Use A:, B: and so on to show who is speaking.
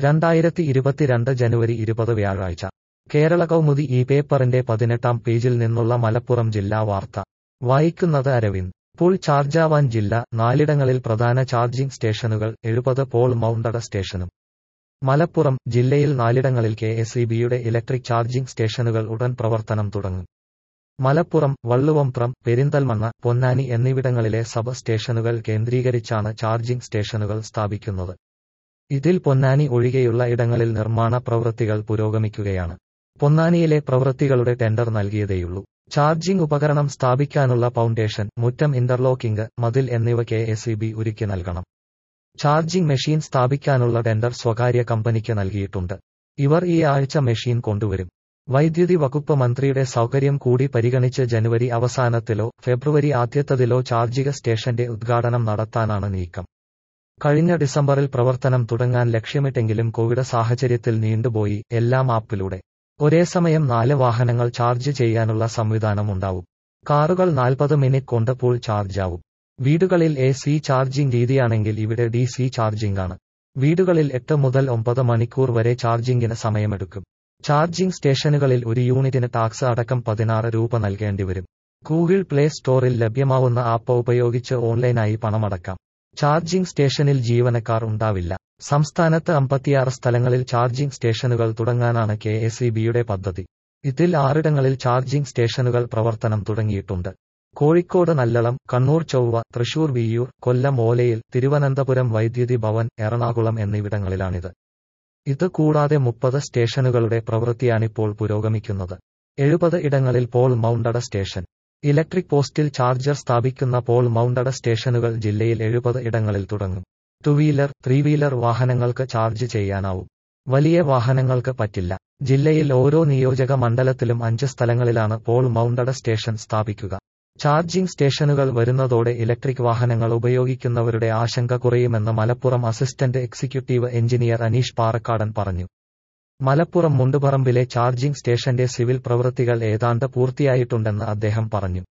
A: രണ്ടായിരത്തി ഇരുപത്തിരണ്ട് ജനുവരി ഇരുപത് വ്യാഴാഴ്ച കേരള കൗമുദി ഈ പേപ്പറിന്റെ പതിനെട്ടാം പേജിൽ നിന്നുള്ള മലപ്പുറം ജില്ലാ വാർത്ത വായിക്കുന്നത് അരവിന്ദ് ഫുൾ ചാർജാവാൻ ജില്ല നാലിടങ്ങളിൽ പ്രധാന ചാർജിംഗ് സ്റ്റേഷനുകൾ എഴുപത് പോൾ മൗണ്ടഡ സ്റ്റേഷനും മലപ്പുറം ജില്ലയിൽ നാലിടങ്ങളിൽ കെ എസ് ഇ ബിയുടെ ഇലക്ട്രിക് ചാർജിംഗ് സ്റ്റേഷനുകൾ ഉടൻ പ്രവർത്തനം തുടങ്ങും മലപ്പുറം വള്ളുവമ്പ്രം പെരിന്തൽമണ്ണ പൊന്നാനി എന്നിവിടങ്ങളിലെ സബ് സ്റ്റേഷനുകൾ കേന്ദ്രീകരിച്ചാണ് ചാർജിംഗ് സ്റ്റേഷനുകൾ സ്ഥാപിക്കുന്നത് ഇതിൽ പൊന്നാനി ഒഴികെയുള്ള ഇടങ്ങളിൽ നിർമ്മാണ പ്രവൃത്തികൾ പുരോഗമിക്കുകയാണ് പൊന്നാനിയിലെ പ്രവൃത്തികളുടെ ടെൻഡർ നൽകിയതേയുള്ളൂ ചാർജിംഗ് ഉപകരണം സ്ഥാപിക്കാനുള്ള ഫൗണ്ടേഷൻ മുറ്റം ഇന്റർലോക്കിംഗ് മതിൽ എന്നിവ കെ എസ് ഇ ബി ഒരുക്കി നൽകണം ചാർജിംഗ് മെഷീൻ സ്ഥാപിക്കാനുള്ള ടെൻഡർ സ്വകാര്യ കമ്പനിക്ക് നൽകിയിട്ടുണ്ട് ഇവർ ഈ ആഴ്ച മെഷീൻ കൊണ്ടുവരും വൈദ്യുതി വകുപ്പ് മന്ത്രിയുടെ സൗകര്യം കൂടി പരിഗണിച്ച് ജനുവരി അവസാനത്തിലോ ഫെബ്രുവരി ആദ്യത്തതിലോ ചാർജിക സ്റ്റേഷന്റെ ഉദ്ഘാടനം നടത്താനാണ് നീക്കം കഴിഞ്ഞ ഡിസംബറിൽ പ്രവർത്തനം തുടങ്ങാൻ ലക്ഷ്യമിട്ടെങ്കിലും കോവിഡ് സാഹചര്യത്തിൽ നീണ്ടുപോയി എല്ലാം ആപ്പിലൂടെ ഒരേ സമയം നാല് വാഹനങ്ങൾ ചാർജ് ചെയ്യാനുള്ള സംവിധാനം ഉണ്ടാവും കാറുകൾ നാൽപ്പത് മിനിറ്റ് കൊണ്ട് ഫുൾ ചാർജാവും വീടുകളിൽ എ സി ചാർജിംഗ് രീതിയാണെങ്കിൽ ഇവിടെ ഡി സി ചാർജിംഗ് ആണ് വീടുകളിൽ എട്ട് മുതൽ ഒമ്പത് മണിക്കൂർ വരെ ചാർജിംഗിന് സമയമെടുക്കും ചാർജിംഗ് സ്റ്റേഷനുകളിൽ ഒരു യൂണിറ്റിന് ടാക്സ് അടക്കം പതിനാറ് രൂപ നൽകേണ്ടിവരും ഗൂഗിൾ പ്ലേ സ്റ്റോറിൽ ലഭ്യമാവുന്ന ആപ്പ് ഉപയോഗിച്ച് ഓൺലൈനായി പണമടക്കാം ചാർജിംഗ് സ്റ്റേഷനിൽ ജീവനക്കാർ ഉണ്ടാവില്ല സംസ്ഥാനത്ത് അമ്പത്തിയാറ് സ്ഥലങ്ങളിൽ ചാർജിംഗ് സ്റ്റേഷനുകൾ തുടങ്ങാനാണ് കെ എസ് ഇ ബിയുടെ പദ്ധതി ഇതിൽ ആറിടങ്ങളിൽ ചാർജിംഗ് സ്റ്റേഷനുകൾ പ്രവർത്തനം തുടങ്ങിയിട്ടുണ്ട് കോഴിക്കോട് നല്ലളം കണ്ണൂർ ചൊവ്വ തൃശൂർ വിയ്യൂർ കൊല്ലം ഓലയിൽ തിരുവനന്തപുരം വൈദ്യുതി ഭവൻ എറണാകുളം എന്നിവിടങ്ങളിലാണിത് ഇത് കൂടാതെ മുപ്പത് സ്റ്റേഷനുകളുടെ പ്രവൃത്തിയാണിപ്പോൾ പുരോഗമിക്കുന്നത് എഴുപത് ഇടങ്ങളിൽ പോൾ മൗണ്ടഡ സ്റ്റേഷൻ ഇലക്ട്രിക് പോസ്റ്റിൽ ചാർജർ സ്ഥാപിക്കുന്ന പോൾ മൗണ്ടഡ സ്റ്റേഷനുകൾ ജില്ലയിൽ എഴുപത് ഇടങ്ങളിൽ തുടങ്ങും ടു വീലർ ത്രീ വീലർ വാഹനങ്ങൾക്ക് ചാർജ് ചെയ്യാനാവും വലിയ വാഹനങ്ങൾക്ക് പറ്റില്ല ജില്ലയിൽ ഓരോ നിയോജക മണ്ഡലത്തിലും അഞ്ച് സ്ഥലങ്ങളിലാണ് പോൾ മൗണ്ടഡ സ്റ്റേഷൻ സ്ഥാപിക്കുക ചാർജിംഗ് സ്റ്റേഷനുകൾ വരുന്നതോടെ ഇലക്ട്രിക് വാഹനങ്ങൾ ഉപയോഗിക്കുന്നവരുടെ ആശങ്ക കുറയുമെന്ന് Malappuram assistant executive engineer Aneesh Parakkadan പറഞ്ഞു മലപ്പുറം മുണ്ടുപറമ്പിലെ ചാർജിംഗ് സ്റ്റേഷന്റെ സിവിൽ പ്രവൃത്തികൾ ഏതാണ്ട് പൂർത്തിയായിട്ടുണ്ടെന്ന് അദ്ദേഹം പറഞ്ഞു